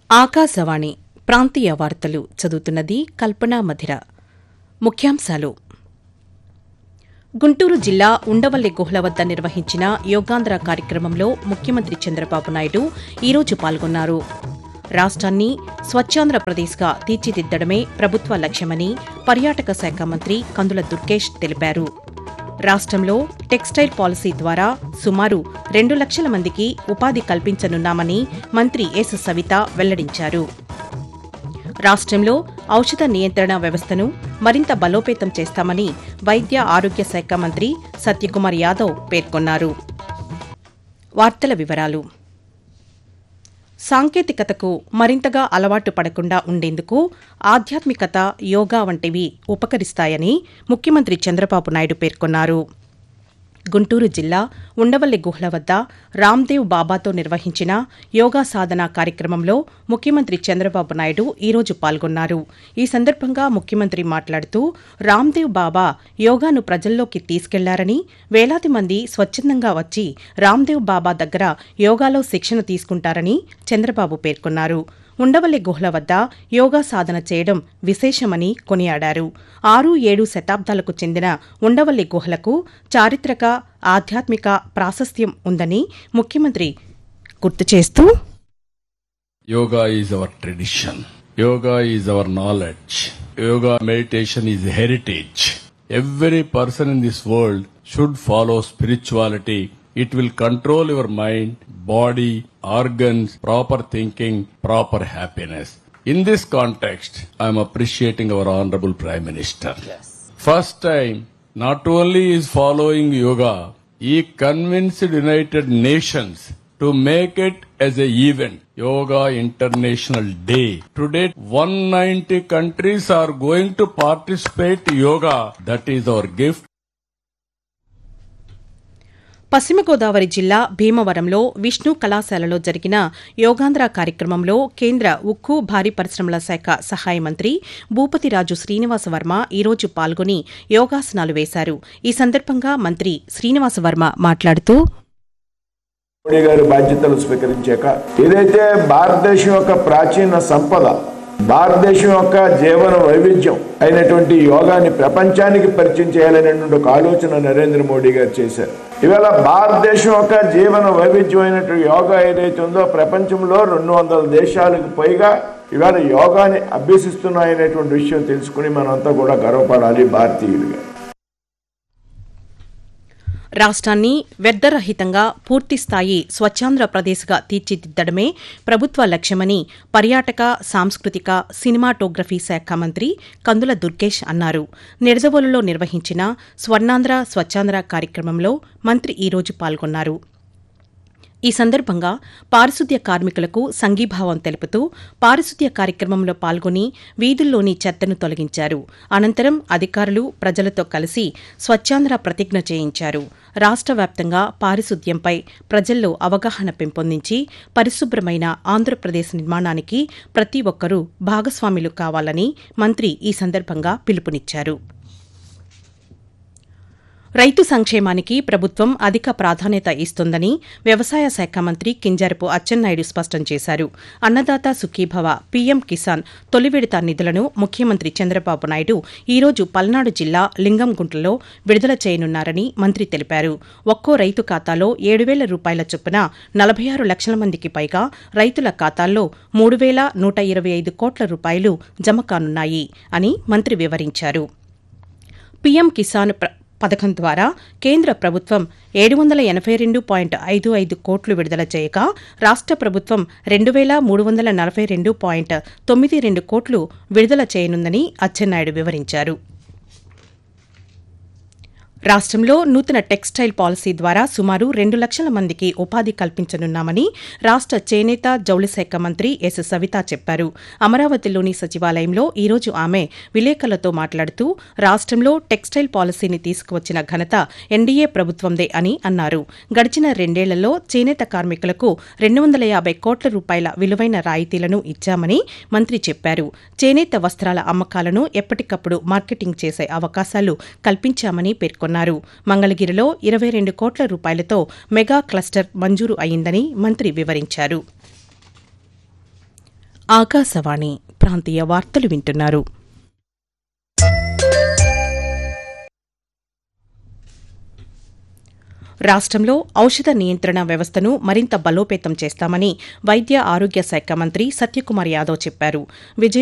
ఆకాశవాణి ప్రాంతీయ వార్తలు చదువుతున్నది కల్పనా మధిర ముఖ్యాంశాలు గుంటూరు జిల్లా ఉండవల్లి గుహల వద్ద నిర్వహించిన యోగాంధ్ర కార్యక్రమంలో ముఖ్యమంత్రి చంద్రబాబు నాయుడు ఈరోజు పాల్గొన్నారు రాష్ట్రాన్ని స్వచ్ఛాంధ్రప్రదేశ్గా తీర్చిదిద్దడమే ప్రభుత్వ లక్ష్యమని పర్యాటక శాఖ మంత్రి కందుల దుర్గేష్ తెలిపారు రాష్ట్రంలో టెక్స్టైల్ పాలసీ ద్వారా సుమారు రెండు లక్షల మందికి ఉపాధి కల్పించనున్నామని మంత్రి ఎస్ సవిత వెల్లడించారు రాష్ట్రంలో ఔషధ నియంత్రణ వ్యవస్థను మరింత బలోపేతం చేస్తామని వైద్య ఆరోగ్య శాఖ మంత్రి సత్యకుమార్ యాదవ్ పేర్కొన్నారు వార్తల వివరాలు సాంకేతికతకు మరింతగా అలవాటు పడకుండా ఉండేందుకు ఆధ్యాత్మికత యోగా వంటివి ఉపకరిస్తాయని ముఖ్యమంత్రి చంద్రబాబు నాయుడు పేర్కొన్నారు గుంటూరు జిల్లా ఉండవల్లి గుహల వద్ద రామ్దేవ్ బాబాతో నిర్వహించిన యోగా సాధన కార్యక్రమంలో ముఖ్యమంత్రి చంద్రబాబు నాయుడు ఈరోజు పాల్గొన్నారు ఈ సందర్భంగా ముఖ్యమంత్రి మాట్లాడుతూ రామ్దేవ్ బాబా యోగాను ప్రజల్లోకి తీసుకెళ్లారని వేలాది మంది స్వచ్ఛందంగా వచ్చి రామ్దేవ్ బాబా దగ్గర యోగాలో శిక్షణ తీసుకుంటారని చంద్రబాబు పేర్కొన్నారు ఉండవల్లి గుహల వద్ద యోగా సాధన చేయడం విశేషమని కొనియాడారు ఆరు ఏడు శతాబ్దాలకు చెందిన ఉండవల్లి గుహలకు చారిత్రక ఆధ్యాత్మిక ప్రాశస్త్యం ఉందని ముఖ్యమంత్రి గుర్తు చేస్తూ Yoga is our tradition. Yoga is our knowledge. Yoga meditation is heritage. Every person in this world should follow spirituality. It will control your mind, body, organs, proper thinking, proper happiness. In this context, I am appreciating our Honorable Prime Minister. First time, not only is following yoga, he convinced United Nations to make it as a event yoga international day today 190 countries are going to participate yoga that is our gift పశ్చిమ గోదావరి జిల్లా భీమవరంలో విష్ణు కళాశాలలో జరిగిన యోగాంధ్ర కార్యక్రమంలో కేంద్ర ఉక్కు భారీ పరిశ్రమల శాఖ సహాయ మంత్రి భూపతిరాజు శ్రీనివాస వర్మ ఈరోజు పాల్గొని యోగాసనాలు వేశారు ఈ సందర్భంగా మంత్రి శ్రీనివాస వర్మ మాట్లాడుతూ మోడీ గారు బాధ్యతలు స్వీకరించాక ఏదైతే భారతదేశం యొక్క ప్రాచీన సంపద భారతదేశం యొక్క జీవన వైవిధ్యం అయినటువంటి యోగాని ప్రపంచానికి పరిచయం చేయాలనేటువంటి ఒక ఆలోచన నరేంద్ర మోడీ గారు చేశారు ఇవాళ భారతదేశం యొక్క జీవన వైవిధ్యం అయినటువంటి యోగా ఏదైతే ఉందో ప్రపంచంలో రెండు వందల దేశాలకు పైగా ఇవాళ యోగాని అభ్యసిస్తున్నాయనేటువంటి విషయం తెలుసుకుని మనంతా కూడా గర్వపడాలి భారతీయులుగా రాష్ట్రాన్ని వ్యర్థరహితంగా పూర్తిస్థాయి స్వచ్ఛాంధ్రప్రదేశ్గా తీర్చిదిద్దడమే ప్రభుత్వ లక్ష్యమని పర్యాటక సాంస్కృతిక సినిమాటోగ్రఫీ శాఖ మంత్రి కందుల దుర్గేష్ అన్నారు నిడదవోలులో నిర్వహించిన స్వర్ణాంధ్ర స్వచ్ఛాంధ్ర కార్యక్రమంలో మంత్రి ఈరోజు పాల్గొన్నారు ఈ సందర్భంగా పారిశుద్ధ్య కార్మికులకు సంఘీభావం తెలుపుతూ పారిశుద్ధ్య కార్యక్రమంలో పాల్గొని వీధుల్లోని చెత్తను తొలగించారు అనంతరం అధికారులు ప్రజలతో కలిసి స్వచ్ఛాంధ్ర ప్రతిజ్ఞ చేయించారు రాష్ట్ర వ్యాప్తంగా పారిశుద్ధ్యంపై ప్రజల్లో అవగాహన పెంపొందించి పరిశుభ్రమైన ఆంధ్రప్రదేశ్ నిర్మాణానికి ప్రతి ఒక్కరూ భాగస్వాములు కావాలని మంత్రి ఈ సందర్భంగా పిలుపునిచ్చారు రైతు సంక్షేమానికి ప్రభుత్వం అధిక ప్రాధాన్యత ఇస్తుందని వ్యవసాయ శాఖ మంత్రి కింజరపు అచ్చెన్నాయుడు స్పష్టం చేశారు అన్నదాత సుఖీభవ పీఎం కిసాన్ తొలి విడత నిధులను ముఖ్యమంత్రి చంద్రబాబు నాయుడు ఈరోజు పల్నాడు జిల్లా లింగంగుంటలో విడుదల చేయనున్నారని మంత్రి తెలిపారు ఒక్కో రైతు ఖాతాలో ఏడు వేల రూపాయల చొప్పున నలభై ఆరు లక్షల మందికి పైగా రైతుల ఖాతాల్లో మూడు వేల నూట ఇరవై ఐదు కోట్ల రూపాయలు జమ కానున్నాయి అని మంత్రి వివరించారు పీఎం కిసాన్ ప్ర- పథకం ద్వారా కేంద్ర ప్రభుత్వం ఏడు వందల ఎనభై రెండు పాయింట్ ఐదు ఐదు కోట్లు విడుదల చేయగా రాష్ట్ర ప్రభుత్వం రెండు వేల మూడు వందల నలభై రెండు పాయింట్ తొమ్మిది రెండు కోట్లు విడుదల చేయనుందని అచ్చెన్నాయుడు వివరించారు రాష్ట్రంలో నూతన టెక్స్టైల్ పాలసీ ద్వారా సుమారు రెండు లక్షల మందికి ఉపాధి కల్పించనున్నామని రాష్ట్ర చేనేత జౌళి శాఖ మంత్రి ఎస్ సవిత చెప్పారు అమరావతిలోని సచివాలయంలో ఈరోజు ఆమె విలేకరులతో మాట్లాడుతూ రాష్ట్రంలో టెక్స్టైల్ పాలసీని తీసుకువచ్చిన ఘనత ఎన్డీఏ ప్రభుత్వందే అని అన్నారు గడిచిన రెండేళ్లలో చేనేత కార్మికులకు రెండు వందల యాభై కోట్ల రూపాయల విలువైన రాయితీలను ఇచ్చామని మంత్రి చెప్పారు చేనేత వస్త్రాల అమ్మకాలను ఎప్పటికప్పుడు మార్కెటింగ్ చేసే అవకాశాలు కల్పించామని పేర్కొన్నారు మంగళగిరిలో ఇరవై రెండు కోట్ల రూపాయలతో మెగా క్లస్టర్ మంజూరు అయిందని మంత్రి వివరించారు ఆకాశవాణి ప్రాంతీయ వార్తలు వింటున్నారు రాష్ట్రంలో ఔషధ నియంత్రణ వ్యవస్థను మరింత బలోపేతం చేస్తామని వైద్య ఆరోగ్య శాఖ మంత్రి సత్యకుమార్ యాదవ్ చెప్పారు విజయ